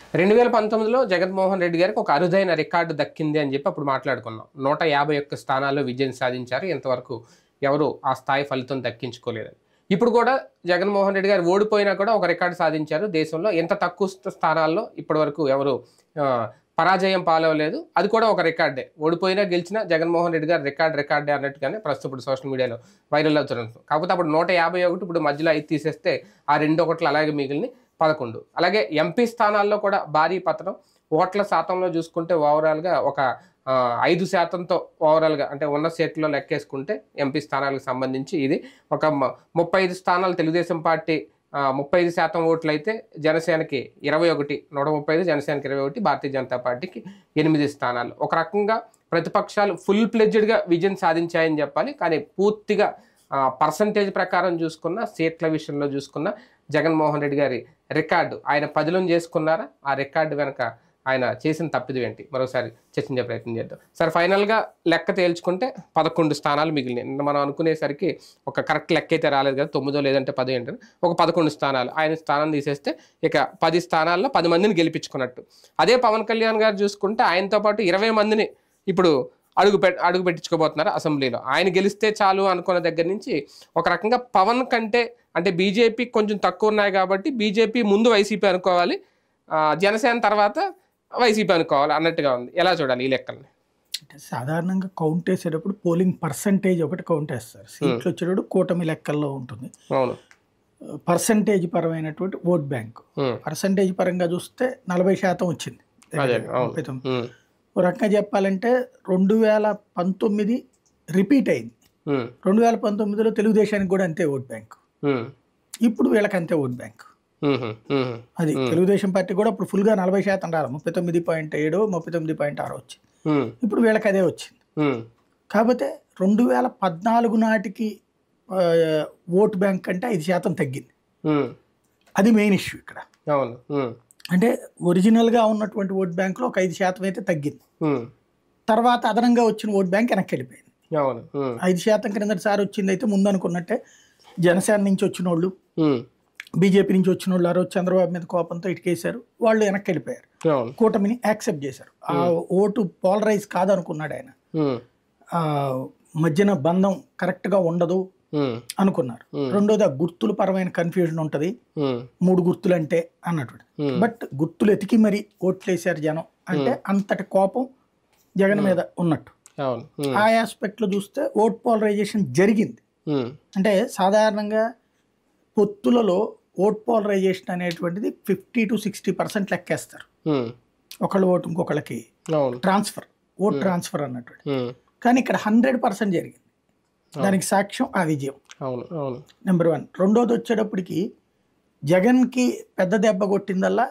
రెండు వేల పంతొమ్మిదిలో జగన్మోహన్ రెడ్డి గారికి ఒక అరుదైన రికార్డు దక్కింది అని చెప్పి అప్పుడు మాట్లాడుకున్నాం నూట యాభై ఒక్క స్థానాల్లో విజయం సాధించారు ఇంతవరకు ఎవరు ఆ స్థాయి ఫలితం దక్కించుకోలేదని ఇప్పుడు కూడా జగన్మోహన్ రెడ్డి గారు ఓడిపోయినా కూడా ఒక రికార్డు సాధించారు దేశంలో ఎంత తక్కువ స్థ- స్థానాల్లో ఇప్పటివరకు ఎవరు ఆ, పరాజయం పాలవలేదు అది కూడా ఒక రికార్డే ఓడిపోయినా గెలిచినా జగన్మోహన్ రెడ్డి గారు రికార్డ్ రికార్డే అన్నట్టుగానే ప్రస్తుతం ఇప్పుడు సోషల్ మీడియాలో వైరల్ అవుతున్నారు కాకపోతే అప్పుడు నూట యాభై ఒకటి ఇప్పుడు మధ్యలో ఐదు తీసేస్తే ఆ రెండు ఒకట్లు అలాగే మిగిలిన పదకొండు అలాగే ఎంపీ స్థానాల్లో కూడా భారీ పతనం ఓట్ల శాతంలో చూసుకుంటే ఓవరాల్గా ఒక ఆ, ఐదు శాతంతో ఓవరాల్గా అంటే ఉన్న సీట్లో లెక్కేసుకుంటే ఎంపీ స్థానాలకు సంబంధించి ఇది ఒక మ- ముప్పై ఐదు స్థానాలు తెలుగుదేశం పార్టీ ఆ, ముప్పై ఐదు శాతం ఓట్లు అయితే జనసేనకి ఇరవై ఒకటి నూట ముప్పై ఐదు జనసేనకి ఇరవై ఒకటి భారతీయ జనతా పార్టీకి ఎనిమిది స్థానాలు ఒక రకంగా ప్రతిపక్షాలు ఫుల్ ప్లెడ్జ్డ్గా విజయం సాధించాయని చెప్పాలి కానీ పూర్తిగా పర్సంటేజ్ ప్రకారం చూసుకున్న సీట్ల విషయంలో చూసుకున్న జగన్మోహన్ రెడ్డి గారి రికార్డు ఆయన పదిలం చేసుకున్నారా ఆ రికార్డు వెనక ఆయన చేసిన తప్పిది ఏంటి మరోసారి చర్చించే ప్రయత్నం చేద్దాం సార్ ఫైనల్గా లెక్క తేల్చుకుంటే పదకొండు స్థానాలు మిగిలినాయి నిన్న మనం అనుకునేసరికి ఒక కరెక్ట్ లెక్క అయితే రాలేదు కదా తొమ్మిదో లేదంటే పది ఏంటని ఒక పదకొండు స్థానాలు ఆయన స్థానం తీసేస్తే ఇక పది స్థానాల్లో పది మందిని గెలిపించుకున్నట్టు అదే పవన్ కళ్యాణ్ గారు చూసుకుంటే ఆయనతో పాటు ఇరవై మందిని ఇప్పుడు అడుగు పె అడుగు పెట్టించుకోబోతున్నారు అసెంబ్లీలో ఆయన గెలిస్తే చాలు అనుకున్న దగ్గర నుంచి ఒక రకంగా పవన్ కంటే అంటే బీజేపీ కొంచెం తక్కువ ఉన్నాయి కాబట్టి బీజేపీ ముందు వైసీపీ అనుకోవాలి ఆ, జనసేన తర్వాత వైసీపీ అనుకోవాలి అన్నట్టుగా ఉంది ఎలా చూడాలి ఈ లెక్కల్ని అంటే సాధారణంగా కౌంట్ వేసేటప్పుడు పోలింగ్ పర్సంటేజ్ ఒకటి కౌంట్ వేస్తారు సీట్లు వచ్చేటప్పుడు కూటమి లెక్కల్లో ఉంటుంది అవును పర్సంటేజ్ పరమైనటువంటి ఓట్ బ్యాంక్ ఉమ్, పర్సంటేజ్ పరంగా చూస్తే నలభై శాతం వచ్చింది అదే అవును ముప్పై తొమ్మిది. ఉమ్, ఓ రకంగా చెప్పాలంటే రెండు వేల పంతొమ్మిది రిపీట్ అయింది ఉమ్, రెండు వేల పంతొమ్మిదిలో తెలుగుదేశానికి కూడా అంతే ఓట్ బ్యాంక్ ఉమ్, ఇప్పుడు వీళ్ళకి అంతే ఓట్ బ్యాంక్ ఉమ్, ఉమ్, అది తెలుగుదేశం పార్టీ కూడా ఇప్పుడు ఫుల్గా నలభై శాతం రాలి ముప్పై తొమ్మిది పాయింట్ ఏడు ముప్పై తొమ్మిది పాయింట్ ఆరు వచ్చింది ఉమ్, ఇప్పుడు వీళ్ళకి అదే వచ్చింది ఉమ్, కాకపోతే రెండు వేల పద్నాలుగు నాటికి ఆ, ఓట్ బ్యాంక్ కంటే ఐదు శాతం తగ్గింది ఉమ్, అది మెయిన్ ఇష్యూ ఇక్కడ అవును ఉమ్, అంటే ఒరిజినల్గా ఉన్నటువంటి ఓట్ బ్యాంక్లో ఒక ఐదు శాతం అయితే తగ్గింది ఉమ్, తర్వాత అదనంగా వచ్చిన ఓట్ బ్యాంక్ వెనక్కి వెళ్ళిపోయింది అవును ఉమ్, ఐదు శాతం క్రిందటిసారి వచ్చింది అయితే ముందు అనుకున్నట్టే జనసేన నుంచి వచ్చిన వాళ్ళు ఉమ్, బీజేపీ నుంచి వచ్చిన వాళ్ళు ఆ రోజు చంద్రబాబు మీద కోపంతో ఇటుకేశారు వాళ్ళు వెనక్కి వెళ్ళిపోయారు అవును కూటమిని యాక్సెప్ట్ చేశారు ఆ ఓటు పోలరైజ్ కాదనుకున్నాడు ఆయన ఉమ్, ఆ మధ్యన బంధం కరెక్ట్గా ఉండదు ఉమ్, అనుకున్నారు రెండోది ఆ గుర్తుల పరమైన కన్ఫ్యూజన్ ఉంటుంది ఉమ్, మూడు మూడు గుర్తులు అంటే అన్నట్టు Hmm. బట్ గుర్తులు ఎతికి మరి ఓట్లేశారు జనం అంటే అంతటి కోపం జగన్ మీద ఉన్నట్టు అవును ఉమ్, ఆ ఆస్పెక్ట్లో చూస్తే ఓట్ పోలరైజేషన్ జరిగింది ఉమ్, అంటే సాధారణంగా పొత్తులలో ఓట్ పోలరైజేషన్ అనేటువంటిది ఫిఫ్టీ టు సిక్స్టీ పర్సెంట్ లెక్కేస్తారు ఉమ్, ఒకళ్ళ ఓటు ఇంకొకళ్ళకి అవును ట్రాన్స్ఫర్ ఓట్ ట్రాన్స్ఫర్ అన్నట్టు ఉమ్, కానీ ఇక్కడ హండ్రెడ్ పర్సెంట్ జరిగింది దానికి సాక్ష్యం ఆ విజయం అవును అవును నెంబర్ వన్ రెండోది వచ్చేటప్పటికి జగన్కి పెద్ద దెబ్బ కొట్టిందల్లా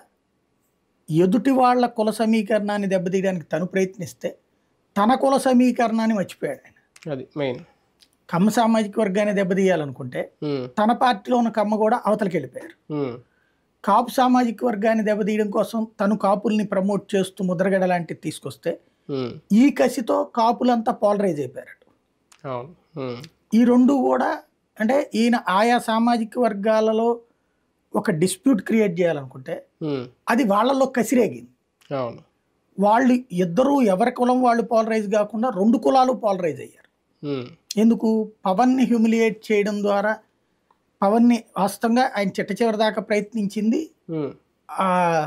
ఎదుటి వాళ్ళ కుల సమీకరణాన్ని దెబ్బతీయడానికి తను ప్రయత్నిస్తే తన కుల సమీకరణాన్ని మర్చిపోయాడు ఆయన అది మెయిన్ కమ్మ సామాజిక వర్గాన్ని దెబ్బతీయాలనుకుంటే ఉమ్, తన పార్టీలో ఉన్న కమ్మ కూడా అవతలకి వెళ్ళిపోయారు ఉమ్, కాపు సామాజిక వర్గాన్ని దెబ్బతీయడం కోసం తను కాపుల్ని ప్రమోట్ చేస్తూ ముద్రగడ లాంటిది తీసుకొస్తే ఉమ్, ఈ కసితో కాపులంతా పోలరైజ్ అయిపోయారు అవును ఉమ్, ఈ రెండు కూడా అంటే ఈయన ఆయా సామాజిక వర్గాలలో ఒక డిస్ప్యూట్ క్రియేట్ చేయాలనుకుంటే ఉమ్, అది వాళ్ళలో కసిరేగింది అవును వాళ్ళు ఇద్దరూ ఎవరి కులం వాళ్ళు పోలరైజ్ కాకుండా రెండు కులాలు పోలరైజ్ అయ్యారు ఉమ్, ఎందుకు పవన్ని హ్యూమిలియేట్ చేయడం ద్వారా పవన్ని వాస్తవంగా ఆయన చిట్ట చివరి దాకా ప్రయత్నించింది ఉమ్, ఆ,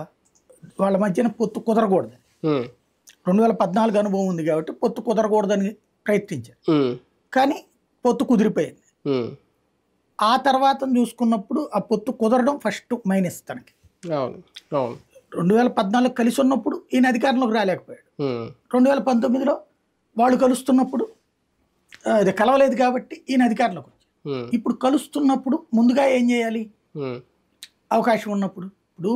వాళ్ళ మధ్యన పొత్తు కుదరకూడదు ఉమ్, రెండు వేల పద్నాలుగు అనుభవం ఉంది కాబట్టి పొత్తు కుదరకూడదని ప్రయత్నించారు ఉమ్, కానీ పొత్తు కుదిరిపోయింది ఉమ్, ఆ తర్వాత చూసుకున్నప్పుడు ఆ పొత్తు కుదరడం ఫస్ట్ మైనస్ తనకి అవును అవును రెండు వేల పద్నాలుగు కలిసి ఉన్నప్పుడు ఈయన అధికారంలోకి రాలేకపోయాడు ఉమ్, రెండు వేల పంతొమ్మిదిలో వాళ్ళు కలుస్తున్నప్పుడు ఆ, ఇది కలవలేదు కాబట్టి ఈయన అధికారంలోకి వచ్చాడు ఉమ్, ఇప్పుడు కలుస్తున్నప్పుడు ముందుగా ఏం చేయాలి ఉమ్, అవకాశం ఉన్నప్పుడు ఇప్పుడు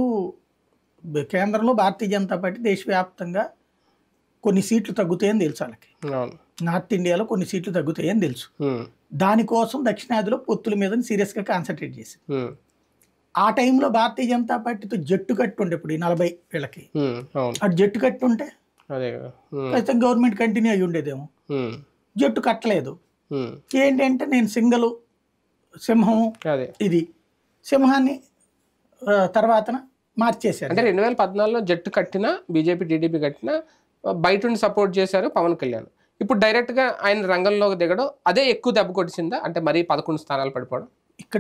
బ- కేంద్రంలో భారతీయ జనతా పార్టీ దేశవ్యాప్తంగా కొన్ని సీట్లు తగ్గుతాయని తెలుసు వాళ్ళకి అవును నార్త్ ఇండియాలో కొన్ని సీట్లు తగ్గుతాయని తెలుసు ఉమ్, దానికోసం దక్షిణాదిలో పొత్తుల మీద సీరియస్గా కాన్సన్ట్రేట్ చేసింది ఉమ్, ఆ టైంలో భారతీయ జనతా పార్టీతో జట్టు కట్టు ఉండే ఇప్పుడు ఈ నలభై వీళ్ళకి ఉమ్, అవును అటు జట్టు కట్టు ఉంటే అదే కదా ఉమ్, ఖచ్చితంగా గవర్నమెంట్ కంటిన్యూ అయ్యి ఉండేదేమో ఉమ్, జట్టు కట్టలేదు ఉమ్, ఏంటంటే నేను సింగల్ సింహం అదే ఇది సింహాన్ని ఆ, తర్వాతన మార్చేశారు అంటే రెండు వేల పద్నాలుగులో జట్టు కట్టిన బీజేపీ టీడీపీ కట్టిన బయట ఉండి సపోర్ట్ చేశారు పవన్ కళ్యాణ్ ఇప్పుడు డైరెక్ట్ గా ఆయన రంగంలోకి దిగడం అదే ఎక్కువ దెబ్బ కొట్టిందా అంటే మరీ పదకొండు స్థానాలు పడిపోవడం ఇక్కడ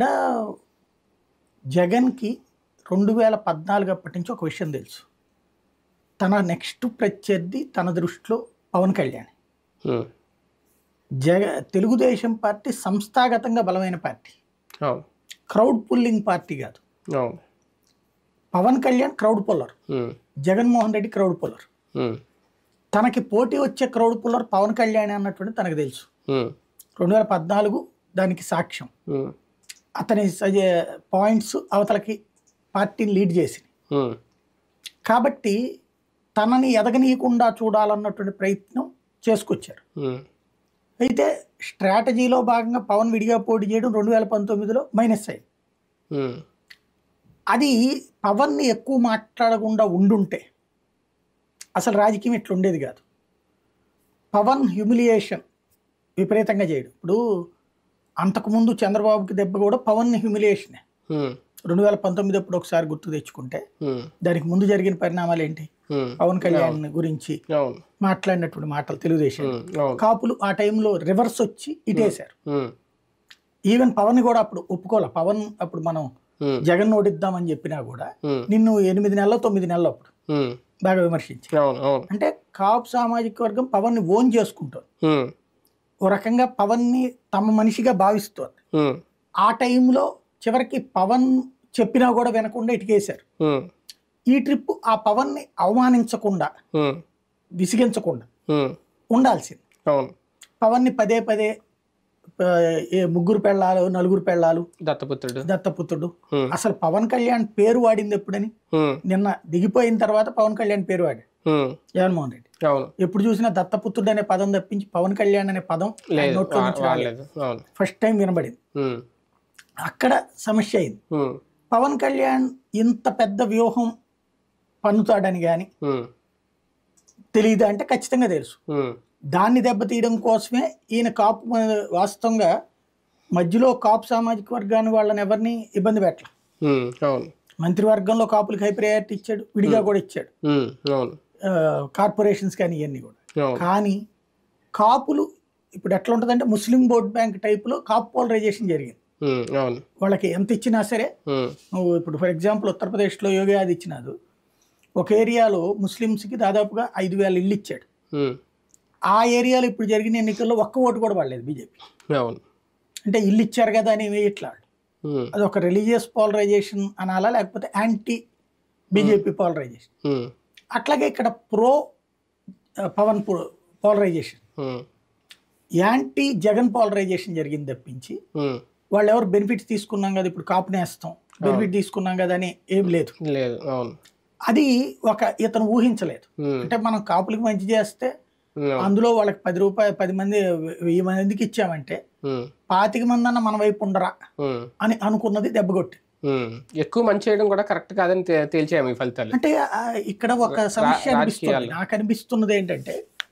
జగన్కి రెండు వేల పద్నాలుగు అప్పటి నుంచి ఒక విషయం తెలుసు తన నెక్స్ట్ ప్రత్యర్థి తన దృష్టిలో పవన్ కళ్యాణ్ ఉమ్, జగ తెలుగుదేశం పార్టీ సంస్థాగతంగా బలమైన పార్టీ అవును క్రౌడ్ పుల్లింగ్ పార్టీ కాదు అవును Pawan Kalyan crowd puller um, Jaganmohan Reddy crowd puller um, తనకి పోటీ వచ్చే క్రౌడ్ పుల్లర్ పవన్ కళ్యాణ్ అన్నటువంటి తనకు తెలుసు ఉమ్, రెండు వేల పద్నాలుగు దానికి సాక్ష్యం ఉమ్, అతని పాయింట్స్ అవతలకి పార్టీని లీడ్ చేసి ఉమ్, కాబట్టి తనని ఎదగనీయకుండా చూడాలన్నటువంటి ప్రయత్నం చేసుకొచ్చారు ఉమ్, అయితే స్ట్రాటజీలో భాగంగా పవన్ విడిగా పోటీ చేయడం రెండు వేల పంతొమ్మిదిలో మైనస్ అయింది ఉమ్, అది పవన్ని ఎక్కువ మాట్లాడకుండా ఉండుంటే అసలు రాజకీయం ఇట్లా ఉండేది కాదు పవన్ హ్యూమిలియేషన్ విపరీతంగా చేయడం ఇప్పుడు అంతకుముందు చంద్రబాబుకి దెబ్బ కూడా పవన్ హ్యూమిలియేషనే ఉమ్, రెండు వేల పంతొమ్మిది అప్పుడు ఒకసారి గుర్తు తెచ్చుకుంటే ఉమ్, దానికి ముందు జరిగిన పరిణామాలు ఏంటి ఉమ్, పవన్ కళ్యాణ్ గురించి అవును మాట్లాడినటువంటి మాటలు తెలుగుదేశం ఉమ్, అవును కాపులు ఆ టైంలో రివర్స్ వచ్చి ఇటేశారు ఉమ్, ఈవెన్ పవన్ కూడా అప్పుడు ఒప్పుకోలే పవన్ అప్పుడు మనం ఉమ్, జగన్ ఓడిద్దామని చెప్పినా కూడా ఉమ్, నిన్ను ఎనిమిది నెలలు తొమ్మిది నెలలు అప్పుడు ఉమ్, బాగా విమర్శించి అవును అవును అంటే కాపు సామాజిక వర్గం పవన్ని ఓన్ చేసుకుంటుంది ఉమ్, ఓ రకంగా పవన్ని తమ మనిషిగా భావిస్తోంది ఉమ్, ఆ టైంలో చివరికి పవన్ చెప్పినా కూడా వినకుండా ఇటుకేశారు ఉమ్, ఈ ట్రిప్ ఆ పవన్ని అవమానించకుండా ఉమ్, విసిగించకుండా ఉమ్, ఉండాల్సింది అవును పవన్ని పదే పదే ఆ, ఏ ముగ్గురు పెళ్ళాలు నలుగురు పెళ్ళాలు దత్తపుత్రుడు దత్తపుత్రుడు ఉమ్, అసలు పవన్ కళ్యాణ్ పేరు వాడింది ఎప్పుడని ఉమ్, నిన్న దిగిపోయిన తర్వాత పవన్ కళ్యాణ్ పేరు వాడాడు ఉమ్, జగన్మోహన్ రెడ్డి అవును ఎప్పుడు చూసినా దత్తపుత్రుడు అనే పదం తప్పించి పవన్ కళ్యాణ్ అనే పదం ఆయన లేదు నోట్లో వా- నుంచి రాలేదు వాడలేదు అవును ఫస్ట్ టైం వినబడింది ఉమ్, అక్కడ సమస్య అయింది ఉమ్, పవన్ కళ్యాణ్ ఇంత పెద్ద వ్యూహం పన్నుతాడని కానీ ఉమ్, తెలియదా అంటే ఖచ్చితంగా తెలుసు ఉమ్, దాన్ని దెబ్బతీయడం కోసమే ఈయన కాపు మ- వాస్తవంగా మధ్యలో కాపు సామాజిక వర్గాన్ని వాళ్ళని ఎవరిని ఇబ్బంది పెట్టాలి ఉమ్, అవును మంత్రివర్గంలో కాపులకి హై ప్రయారిటీ ఇచ్చాడు విడిగా కూడా ఇచ్చాడు ఉమ్, అవును ఆ, కార్పొరేషన్స్ కానీ ఇవన్నీ కూడా అవును కానీ కాపులు ఇప్పుడు ఎట్లా ఉంటుందంటే ముస్లిం ఓట్ బ్యాంక్ టైపులో కాపు పోలరైజేషన్ జరిగింది ఉమ్, అవును వాళ్ళకి ఎంత ఇచ్చినా సరే ఉమ్, నువ్వు ఇప్పుడు ఫర్ ఎగ్జాంపుల్ ఉత్తరప్రదేశ్లో యోగి ఆది ఇచ్చినాదు ఒక ఏరియాలో ముస్లిమ్స్కి దాదాపుగా ఐదు వేల ఇల్లు ఇచ్చాడు ఉమ్, ఆ ఏరియాలో ఇప్పుడు జరిగిన ఎన్నికల్లో ఒక్క ఓటు కూడా పడలేదు బీజేపీ అవును అంటే ఇల్లు ఇచ్చారు కదా అని వేయట్లా ఉమ్, అది ఒక రిలీజియస్ పోలరైజేషన్ అనాలా లేకపోతే యాంటీ బీజేపీ పోలరైజేషన్ ఉమ్, అట్లాగే ఇక్కడ pro Pawan polarization um, anti Jagan polarization జరిగింది తప్పించి ఉమ్, వాళ్ళు ఎవరు బెనిఫిట్స్ తీసుకున్నాం కదా ఇప్పుడు కాపునేస్తాం బెనిఫిట్ తీసుకున్నాం కదా అని ఏం లేదు లేదు అవును అది ఒక ఇతను ఊహించలేదు ఉమ్, అంటే మనం కాపులకి మంచి చేస్తే అవును. అందులో వాళ్ళకి పది రూపాయలు పది మంది వెయ్యి మందికి ఇచ్చామంటే ఉమ్, పాతిక మంది అన్న మన వైపు ఉండరా ఉమ్, అని అనుకున్నది దెబ్బకొట్టి ఉమ్. ఎక్కువ మంచి చేయడం కూడా కరెక్ట్ కాదని తే- తేల్చాము ఈ ఫలితాలు అంటే ఆ, ఇక్కడ ఒక సమస్య రా- అనిపిస్తుంది రాజకీయాలు. నాకు అనిపిస్తున్నది ఏంటంటే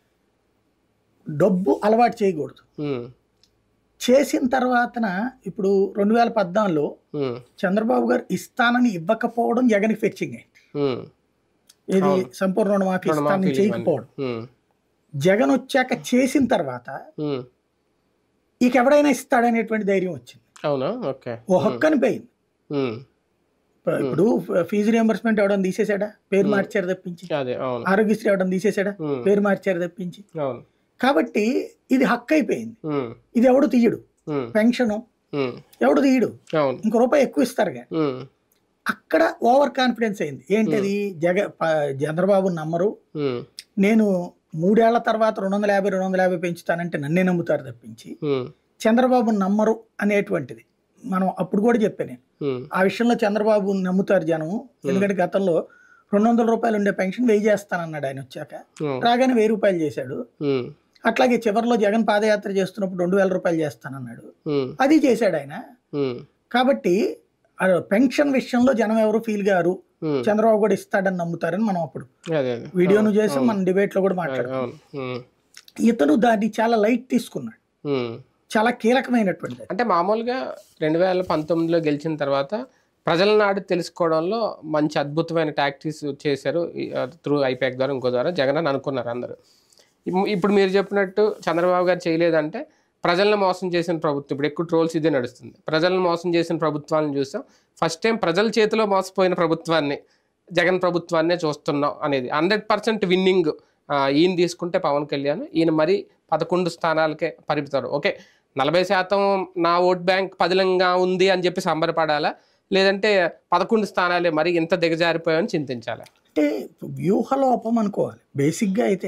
డబ్బు అలవాటు చేయకూడదు ఉమ్, చేసిన తర్వాతన ఇప్పుడు రెండు వేల పద్నాలుగులో ఉమ్, చంద్రబాబు గారు ఇస్తానని ఇవ్వకపోవడం జగన్ ఫెచ్చింగ్ అయింది ఉమ్, ఇది అవును. సంపూర్ణ రుణమాఫీ ఇస్తానని రుణమాఫీ చేయకపోవడం ఉమ్, జగన్ వచ్చాక చేసిన తర్వాత ఉమ్. ఇక ఎవడైనా ఇస్తాడనేటువంటి ధైర్యం వచ్చింది అవునా ఓకే ఓ హక్కు అనిపోయింది ఉమ్, ఇప్పుడు- ఇప్పుడు ఫీజు రియంబర్స్మెంట్ ఎవడని తీసేశాడా పేరు మార్చారు తప్పించి అదే అవును ఆరోగ్యశ్రీ ఎవడని తీసేశాడా ఉమ్, పేరు మార్చారు తప్పించి అవును కాబట్టి ఇది హక్కు అయిపోయింది ఉమ్, ఇది ఎవడు తీయడు ఉమ్, పెన్షను ఉమ్, ఎవడు తీయడు అవును ఇంకో రూపాయి ఎక్కువ ఇస్తారు కానీ ఉమ్, అక్కడ ఓవర్ కాన్ఫిడెన్స్ అయింది ఏంటది జగ ప- చంద్రబాబు నమ్మరు ఉమ్, నేను మూడేళ్ల తర్వాత రెండు వందల యాభై రెండు వందల యాభై పెంచుతానంటే నన్నే నమ్ముతారు తప్పించి ఉమ్, చంద్రబాబు నమ్మరు అనేటువంటిది మనం అప్పుడు కూడా చెప్పాను నేను ఉమ్, ఆ విషయంలో చంద్రబాబు నమ్ముతారు జనము ఎందుకంటే గతంలో రెండు వందల రూపాయలు ఉండే పెన్షన్ వెయ్యి చేస్తానన్నాడు ఆయన వచ్చాక ఉమ్, రాగానే వెయ్యి రూపాయలు చేశాడు ఉమ్, అట్లాగే చివరిలో జగన్ పాదయాత్ర చేస్తున్నప్పుడు రెండు వేల రూపాయలు చేస్తానన్నాడు ఉమ్, అది చేశాడు ఆయన ఉమ్, కాబట్టి ఆ పెన్షన్ విషయంలో జనం ఎవరు ఫీల్ గారు ఉమ్, చంద్రబాబు కూడా ఇస్తాడని నమ్ముతారని మనం అప్పుడు అదే అదే వీడియోను అవును, చేసి అవును, మనం డిబేట్ లో కూడా అదే, మాట్లాడుతాం అవును ఉమ్, ఇతను దాన్ని చాలా లైట్ తీసుకున్నాడు ఉమ్. చాలా కీలకమైనటువంటిది అంటే మామూలుగా రెండు వేల పంతొమ్మిదిలో గెలిచిన తర్వాత ప్రజల నాడు తెలుసుకోవడంలో మంచి అద్భుతమైన టాక్టిక్స్ చేశారు త్రూ ఐపాక్ ద్వారా ఇంకో ద్వారా జగన్ అని అనుకున్నారు అందరూ ఇప్- ఇప్పుడు మీరు చెప్పినట్టు చంద్రబాబు గారు చేయలేదంటే ప్రజలను మోసం చేసిన ప్రభుత్వం ఇప్పుడు ఎక్కువ ట్రోల్స్ ఇదే నడుస్తుంది ప్రజలను మోసం చేసిన ప్రభుత్వాలను చూసాం ఫస్ట్ టైం ప్రజల చేతిలో మోసపోయిన ప్రభుత్వాన్ని జగన్ ప్రభుత్వాన్నే చూస్తున్నాం అనేది హండ్రెడ్ పర్సెంట్ విన్నింగ్ ఈయన తీసుకుంటే పవన్ కళ్యాణ్ ఈయన మరి పదకొండు స్థానాలకే పరిమితారు ఓకే నలభై శాతం నా ఓట్ బ్యాంక్ పదిలంగా ఉంది అని చెప్పి సంబరపడాలా లేదంటే పదకొండు స్థానాలే మరి ఇంత దిగజారిపోయాయని చింతించాలా అంటే వ్యూహలోపం అనుకోవాలి బేసిక్గా అయితే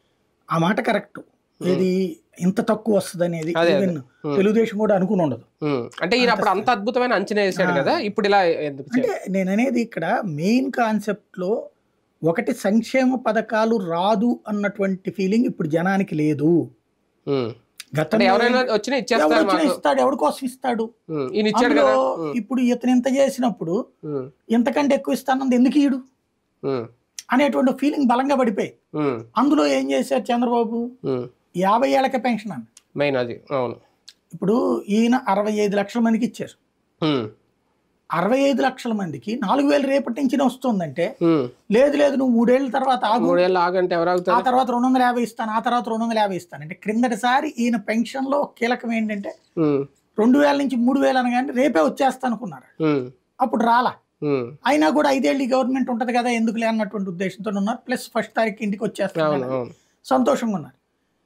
ఆ మాట కరెక్ట్ ఇది ఇంత తక్కువ వస్తుంది అనేది అదే, అదే. ఈవెన్ తెలుగుదేశం కూడా అనుకుని ఉండదు ఉమ్, అంటే ఈయన అప్పుడు అంత అద్భుతమైన అంచనా వేసాడు కదా ఇప్పుడు ఇలా ఎందుకు చే- అంటే నేను అనేది ఇక్కడ మెయిన్ కాన్సెప్ట్లో ఒకటి సంక్షేమ పథకాలు రాదు అన్నటువంటి ఫీలింగ్ ఇప్పుడు జనానికి లేదు ఉమ్. అంటే గతంలో ఎవరైనా వచ్చినా ఎవడు ఇచ్చేస్తారు వచ్చినా మాకు ఇస్తాడు ఎవడి కోసం ఇస్తాడు ఉమ్, ఈయన ఇచ్చాడు అందులో కదా ఉమ్, ఇప్పుడు ఇతను ఇంత చేసినప్పుడు ఉమ్, ఇంతకంటే ఎక్కువ ఇస్తానంది ఎందుకు ఈడు ఉమ్, అనేటువంటి ఫీలింగ్ బలంగా పడిపోయి ఉమ్, అందులో ఏం చేశారు చంద్రబాబు ఉమ్. యాభై ఏళ్ళకే పెన్షన్ అన్న మెయిన్ అది అవును ఇప్పుడు ఈయన అరవై ఐదు లక్షల మందికి ఇచ్చారు ఉమ్, అరవై ఐదు లక్షల మందికి నాలుగు వేలు రేపటి నుంచి వస్తుందంటే ఉమ్. లేదు లేదు నువ్వు మూడేళ్ల తర్వాత ఆగు మూడేళ్ళు ఆగంటే ఎవరు ఆ ఆగుతారు తర్వాత రెండు వందల యాభై ఇస్తాను ఆ తర్వాత రెండు వందల యాభై ఇస్తాను అంటే క్రిందటిసారి ఈయన పెన్షన్లో కీలకం ఏంటంటే ఉమ్, రెండు వేల నుంచి మూడు వేలు అనగానే రేపే వచ్చేస్తా అనుకున్నారు ఉమ్, అప్పుడు రాలా ఉమ్. అయినా కూడా ఐదేళ్ళు గవర్నమెంట్ ఉంటది కదా ఎందుకులే అన్నటువంటి ఉద్దేశంతో ఉన్నారు ప్లస్ ఫస్ట్ తారీఖు ఇంటికి అవును వచ్చేస్తారు అవును సంతోషంగా ఉన్నారు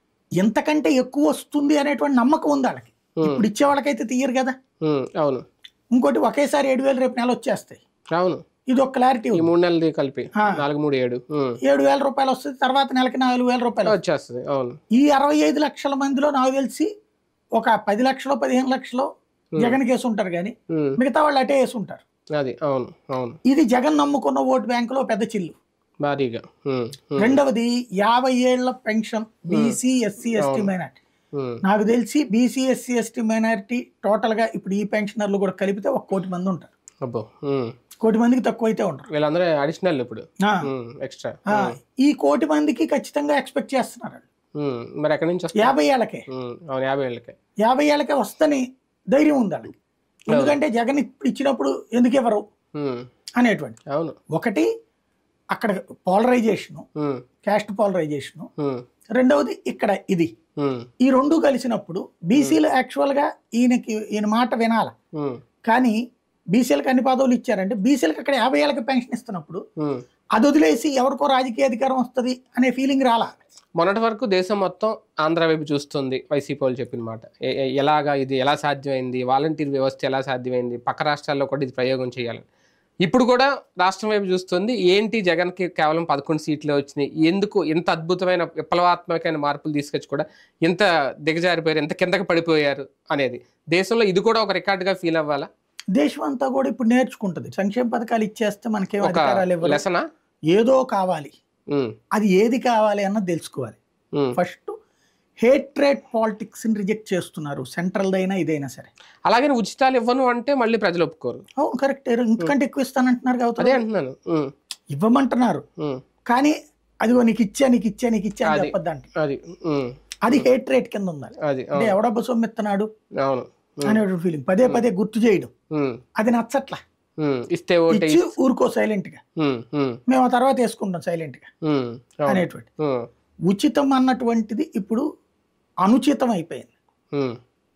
ఎంతకంటే ఎక్కువ వస్తుంది అనేటువంటి నమ్మకం ఉంది వాళ్ళకి ఉమ్, ఇప్పుడు ఇచ్చే వాళ్ళకైతే తీయరు కదా ఉమ్, అవును ఇంకోటి ఒకేసారి ఏడు వేలు రేపు నెల వచ్చేస్తాయి అవును ఇది ఒక క్లారిటీ ఈ ఉంది మూడు నెలలది కలిపి ఆ. నాలుగు మూడు ఏడు ఉమ్. ఏడు వేల రూపాయలు వస్తుంది తర్వాత నెలకి నాలుగు వేల రూపాయలు వస్తుంది. వచ్చేస్తుంది అవును ఈ అరవై ఐదు లక్షల మందిలో నాకు తెలిసి ఒక పది లక్షలు పదిహేను లక్షలు ఉమ్, జగన్ కేసు ఉంటారు కానీ ఉమ్. మిగతా వాళ్ళు అటే వేసి ఉంటారు అది అవును అవును ఇది జగన్ నమ్ముకున్న ఓటు బ్యాంకులో పెద్ద చిల్లు భారీగా ఉమ్, ఉమ్, రెండవది యాభై ఏళ్ల పెన్షన్ బీసీ ఎస్సీ ఎస్టీ అవును. మైనార్టీ ఉమ్, నాకు తెలిసి BC SC ST minority total గా ఇప్పుడు ఈ పెన్షనర్లు కూడా కలిపితే ఒక కోటి మంది ఉంటారు అబ్బో ఉమ్. కోటి మందికి తక్కువ అయితే ఉంటారు వీళ్ళందరూ అడిషనల్ ఇప్పుడు ఆ, ఎక్స్ట్రా ఆ, ఈ కోటి మందికి ఖచ్చితంగా ఎక్స్పెక్ట్ చేస్తున్నారు వాళ్ళు. మరి ఎక్కడి నుంచి వస్తుంది యాభై ఏళ్ళకే ఉమ్, అవును యాభై ఏళ్ళకే యాభై ఏళ్ళకే వస్తని ధైర్యం ఉంది వాళ్ళకి ఎందుకంటే జగన్ ఇప్పుడు ఇచ్చినప్పుడు ఎందుకు ఇవ్వరు ఉమ్, అనేటువంటి అవును ఒకటి అక్కడ polarization um, caste polarization um, రెండవది ఇక్కడ ఇది ఉమ్, ఈ రెండు కలిసినప్పుడు బీసీలు యాక్చువల్గా ఈయనకి ఈయన మాట వినాల ఉమ్, కానీ బీసీలకు అన్ని పదవులు ఇచ్చారంటే బీసీలకు అక్కడ యాభై ఏళ్ళకి పెన్షన్ ఇస్తున్నప్పుడు ఉమ్. అది వదిలేసి ఎవరికో రాజకీయ అధికారం వస్తుంది అనే ఫీలింగ్ రాలా మొన్నటి వరకు దేశం మొత్తం ఆంధ్ర వైపు చూస్తుంది వైసీపీ వాళ్ళు చెప్పిన మాట ఎ- ఎ- ఎలాగా ఇది ఎలా సాధ్యమైంది వాలంటీర్ వ్యవస్థ ఎలా సాధ్యమైంది పక్క రాష్ట్రాల్లో కూడా ఇది ప్రయోగం చేయాలి ఇప్పుడు కూడా రాష్ట్రం వైపు చూస్తుంది ఏంటి జగన్కి కేవలం పదకొండు సీట్లు వచ్చినాయి ఎందుకు ఇంత అద్భుతమైన విప్లవాత్మకమైన మార్పులు తీసుకొచ్చి కూడా ఇంత దిగజారిపోయారు ఎంత కిందకి పడిపోయారు అనేది దేశంలో ఇది కూడా ఒక రికార్డుగా ఫీల్ అవ్వాలా దేశం అంతా కూడా ఇప్పుడు నేర్చుకుంటుంది సంక్షేమ పథకాలు ఇచ్చేస్తే మనకేం ఒక అధికారాలు ఇవ్వరు లెసనా ఏదో కావాలి ఉమ్, అది ఏది కావాలి అన్నది తెలుసుకోవాలి ఉమ్. ఫస్ట్ హేట్రేట్ పాలిటిక్స్ని రిజెక్ట్ చేస్తున్నారు సెంట్రల్దైనా ఇదైనా సరే అలాగని ఉచితాలు ఇవ్వను అంటే మళ్ళీ ప్రజలు ఒప్పుకోరు అవును కరెక్ట్ ఇంతకంటే ఎక్కువ ఇస్తానంటున్నారు అదే కాబట్టి అంటున్నాను ఉమ్, ఇవ్వమంటున్నారు ఉమ్, కానీ అదిగో నీకు ఇచ్చా నీకు ఇచ్చా నీకు ఇచ్చా అని అది. చెప్పొద్దంటే అది ఉమ్, అది హేట్ రేట్ కింద ఉండాలి అది అంటే అవును ఎవడబ్బ సొమ్మెత్తనాడు అవును ఉమ్, అనేటువంటి ఫీలింగ్ పదే పదే గుర్తు చేయడం ఉమ్, అది నచ్చట్లా ఉమ్, ఇస్తే ఓటే ఇచ్చి ఊరుకో సైలెంట్ గా ఉమ్, ఉమ్, మేము ఆ తర్వాత వేసుకుంటాం సైలెంట్ గా ఉమ్, అవును. అనేటువంటి ఉమ్, ఉచితం అన్నటువంటిది ఇప్పుడు అనుచితం అయిపోయింది ఉమ్,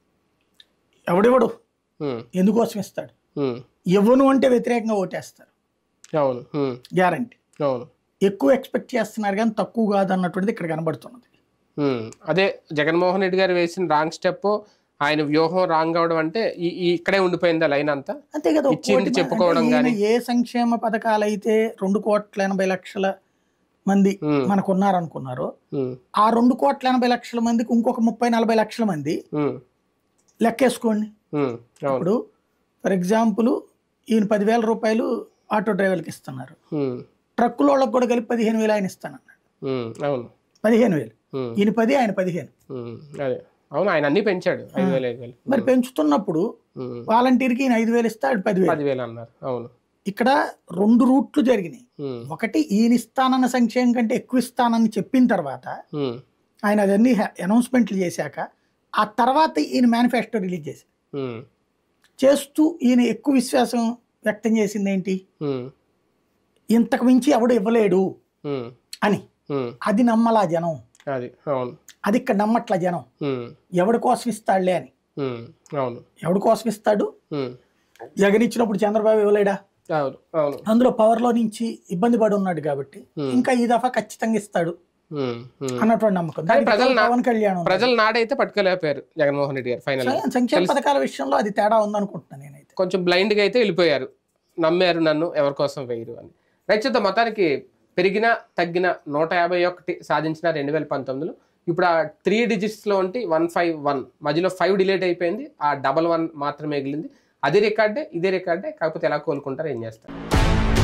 ఎవడెవడు ఉమ్, ఎందుకోసం ఇస్తాడు ఉమ్, ఇవ్వను అంటే వ్యతిరేకంగా ఓటేస్తారు అవును ఉమ్, గ్యారంటీ అవును ఎక్కువ ఎక్స్పెక్ట్ చేస్తున్నారు కానీ తక్కువ కాదు అన్నటువంటిది ఇక్కడ కనబడుతున్నది ఉమ్, అదే జగన్మోహన్ రెడ్డి గారు వేసిన రాంగ్ స్టెప్ ఆయన వ్యూహం రాంగ్ అవడం అంటే ఈ- ఈ ఇక్కడే ఉండిపోయింది ఆ లైన్ అంతా అంతే కదా ఒక ఇచ్చింది కోటి మంది- చెప్పుకోవడం అంటే ఈయన గానీ. ఏ సంక్షేమ పథకాలు అయితే రెండు కోట్ల ఎనభై లక్షల మంది ఉమ్, మనకు ఉన్నారనుకున్నారో ఉమ్, ఆ రెండు కోట్ల ఎనభై లక్షల మందికి ఇంకొక ముప్పై నలభై లక్షల మంది ఉమ్, లెక్కేసుకోండి ఉమ్, అవును ఇప్పుడు ఫర్ ఎగ్జాంపుల్ ఈయన పదివేల రూపాయలు ఆటో డ్రైవర్కి ఇస్తున్నారు ఉమ్, ట్రక్కుల వాళ్ళకి కూడా కలిపి పదిహేను వేలు ఆయన ఇస్తానన్నాడు ఉమ్, అవును పదిహేను వేలు ఉమ్, ఈయన పది ఆయన పదిహేను ఉమ్, అదే అవును ఆయన అన్ని పెంచాడు ఐదు వేలు ఐదు వేలు మరి పెంచుతున్నప్పుడు ఉమ్, వాలంటీర్కి ఈయన ఐదు వేలు ఇస్తాడు పదివేలు పదివేలు అన్నారు అవును ఇక్కడ రెండు రూట్లు జరిగినాయి ఉమ్, ఒకటి ఈయన ఇస్తానన్న సంక్షేమం కంటే ఎక్కువ ఇస్తానని చెప్పిన తర్వాత ఉమ్, ఆయన అదన్నీ అనౌన్స్మెంట్లు చేశాక ఆ తర్వాత ఈయన మేనిఫెస్టో రిలీజ్ చేశారు ఉమ్, చేస్తూ ఈయన ఎక్కువ విశ్వాసం వ్యక్తం చేసింది ఏంటి ఉమ్, ఇంతకు మించి ఎవడు ఇవ్వలేడు ఉమ్, అని ఉమ్, అది నమ్మలా జనం అది అవును అది ఇక్కడ నమ్మట్ల జనం ఉమ్, ఎవడి కోసం ఇస్తాడులే అని ఉమ్, అవును ఎవడి కోసం ఇస్తాడు ఉమ్, జగన్ ఇచ్చినప్పుడు చంద్రబాబు ఇవ్వలేడా అవును అవును అందులో పవర్లో నుంచి ఇబ్బంది పడి ఉన్నాడు కాబట్టి Hmm. ఇంకా ఈ దఫా ఖచ్చితంగా ఇస్తాడు ఉమ్, ఉమ్. అన్నటువంటి నమ్మకం కానీ దానికి ప్రజలు నా- పవన్ కళ్యాణ్ ఉంది. ప్రజలు నాడైతే పట్టుకోలేకపోయారు జగన్మోహన్ రెడ్డి గారు ఫైనల్ సరే, సంక్షేమ పథకాల విషయంలో అది తేడా ఉందనుకుంటున్నాను నేనైతే కొంచెం blind గా అయితే వెళ్ళిపోయారు నమ్మారు నన్ను ఎవరి కోసం వేయరు అని రైట్ చూద్దాం మొత్తానికి పెరిగిన తగ్గిన నూట యాభై ఒకటి సాధించిన రెండు వేల పంతొమ్మిదిలో ఇప్పుడు ఆ త్రీ డిజిట్స్లో ఉంటే వన్ ఫైవ్ వన్ మధ్యలో ఫైవ్ డిలేట్ అయిపోయింది ఆ డబల్ వన్ మాత్రమే మిగిలింది అది రికార్డే ఇదే రికార్డే కాకపోతే ఎలా కోలుకుంటారో ఏం చేస్తారు